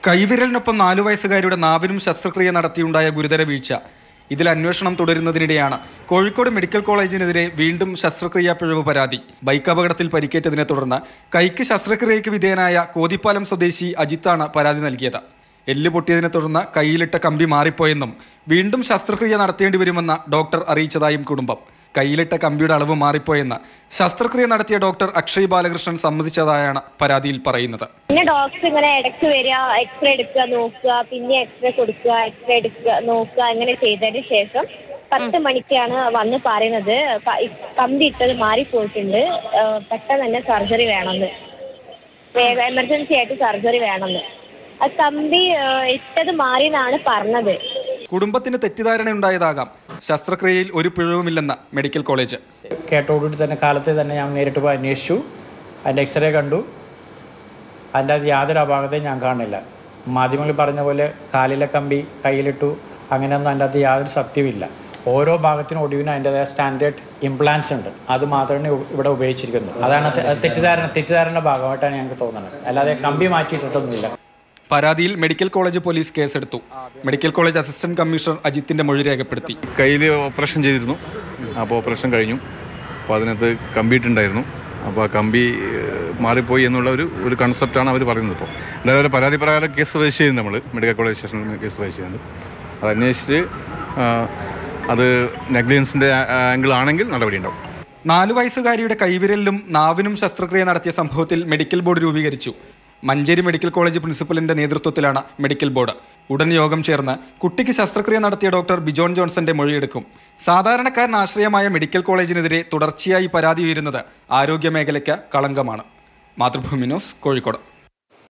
കൈവിരലിനൊപ്പം നാലു വയസ്സുകാരിയുടെ നാവിനും ശസ്ത്രക്രിയ നടത്തിയുണ്ടായ ഗുരുതര വീഴ്ച ഇതിൽ അന്വേഷണം തുടരുന്നതിനിടെയാണ് കോഴിക്കോട് മെഡിക്കൽ കോളേജിനെതിരെ വീണ്ടും ശസ്ത്രക്രിയാ പിഴവ് പരാതി ബൈക്ക് അപകടത്തിൽ പരിക്കേറ്റതിനെ തുടർന്ന് കൈക്ക് ശസ്ത്രക്രിയയ്ക്ക് വിധേയനായ കോതിപ്പാലം സ്വദേശി അജിത്താണ് പരാതി നൽകിയത് എല്ല് പൊട്ടിയതിനെ തുടർന്ന് കയ്യിലിട്ട കമ്പി മാറിപ്പോയെന്നും വീണ്ടും ശസ്ത്രക്രിയ നടത്തേണ്ടി വരുമെന്ന് ഡോക്ടർ അറിയിച്ചതായും കുടുംബം കയ്യിലിട്ട കമ്പിയുടെ അളവ് മാറിപ്പോയെന്ന് ശസ്ത്രക്രിയ നടത്തിയ ഡോക്ടർ അക്ഷയ് ബാലകൃഷ്ണൻ സമ്മതിച്ചതായാണ് പരാതിയിൽ പറയുന്നത് പിന്നെ ഡോക്ടർ ഇങ്ങനെ ഇടയ്ക്ക് വരിക എക്സ്റേ എടുക്കുക നോക്കുക പിന്നെ എക്സ്റേ കൊടുക്കുക എക്സ്റേ എടുക്കുക നോക്കുക അങ്ങനെ ചെയ്തതിന് ശേഷം പത്ത് മണിക്കാണ് വന്ന് പറയുന്നത് പ- ഈ കമ്പി ഇട്ടത് മാറിപ്പോയിട്ടുണ്ട് ആ, പെട്ടെന്ന് തന്നെ സർജറി വേണമെന്ന് വേഗം എമർജൻസി ആയിട്ട് സർജറി വേണമെന്ന് ആ കമ്പി ആ, ഇട്ടത് മാറിയെന്നാണ് പറഞ്ഞത് കുടുംബത്തിന് തെറ്റിദ്ധാരണയുണ്ടായതാകാം ശസ്ത്രക്രിയയിൽ ഒരു പിഴവുമില്ലെന്ന് മെഡിക്കൽ കോളേജ് കേട്ടോടുകൂടി തന്നെ കാലത്ത് തന്നെ ഞാൻ നേരിട്ട് പോയി അന്വേഷിച്ചു അതിൻ്റെ എക്സ്റേ കണ്ടു അതിൻ്റെ അത് യാതൊരു അപാകതയും ഞാൻ കാണില്ല മാധ്യമങ്ങളിൽ പറഞ്ഞ പോലെ കാലിലെ കമ്പി കയ്യിലിട്ടു അങ്ങനെയൊന്നും അതിൻ്റെ അകത്ത് യാതൊരു സത്യമില്ല ഓരോ ഭാഗത്തിനും ഒടിവിനും അതിൻ്റെതായ സ്റ്റാൻഡേർഡ് ഇംപ്ലാൻസ് ഉണ്ട് അത് മാത്രമേ ഇവ- ഇവിടെ ഉപയോഗിച്ചിരിക്കുന്നത് അതാണ് തെ- അത് തെറ്റിദ്ധാരണ തെറ്റിദ്ധാരണയുടെ ഭാഗമായിട്ടാണ് ഞങ്ങൾക്ക് തോന്നുന്നത് അല്ലാതെ കമ്പി മാറ്റിയിട്ടിട്ടൊന്നുമില്ല പരാതിയിൽ മെഡിക്കൽ കോളേജ് പോലീസ് കേസെടുത്തു മെഡിക്കൽ കോളേജ് അസിസ്റ്റന്റ് കമ്മീഷണർ അജിത്തിന്റെ മൊഴി രേഖപ്പെടുത്തി കയ്യിൽ ഓപ്പറേഷൻ ചെയ്തിരുന്നു അപ്പോൾ ഓപ്പറേഷൻ കഴിഞ്ഞു അപ്പോൾ അതിനകത്ത് കമ്പിയിട്ടുണ്ടായിരുന്നു അപ്പോൾ ആ കമ്പി ഏഹ്, മാറിപ്പോയി എന്നുള്ള ഒരു ഒരു കൺസെപ്റ്റാണ് അവർ പറയുന്നത് ഇപ്പോൾ എന്തായാലും പരാതി പ്രകാരം കേസ് രജിസ്റ്റർ ചെയ്യുന്നത് നമ്മൾ മെഡിക്കൽ കോളേജ് സ്റ്റേഷനിൽ കേസ് രജിസ്റ്റർ ചെയ്യുന്നത് അത് അന്വേഷിച്ച് ആ, അത് നെഗ്ലിജൻസിൻ്റെ ആംഗിൾ ആണെങ്കിൽ നടപടി ഉണ്ടാവും നാലു വയസ്സുകാരിയുടെ കൈവിരലിലും നാവിനും ശസ്ത്രക്രിയ നടത്തിയ സംഭവത്തിൽ മെഡിക്കൽ ബോർഡ് രൂപീകരിച്ചു മഞ്ചേരി മെഡിക്കൽ കോളേജ് പ്രിൻസിപ്പലിന്റെ നേതൃത്വത്തിലാണ് മെഡിക്കൽ ബോർഡ് ഉടൻ യോഗം ചേർന്ന് കുട്ടിക്ക് ശസ്ത്രക്രിയ നടത്തിയ ഡോക്ടർ ബിജോൺ ജോൺസന്റെ മൊഴിയെടുക്കും സാധാരണക്കാരന് ആശ്രയമായ മെഡിക്കൽ കോളേജിനെതിരെ തുടർച്ചയായി പരാതി ഉയരുന്നത് ആരോഗ്യ മേഖലയ്ക്ക് കളങ്കമാണ് മാതൃഭൂമി ന്യൂസ് കോഴിക്കോട്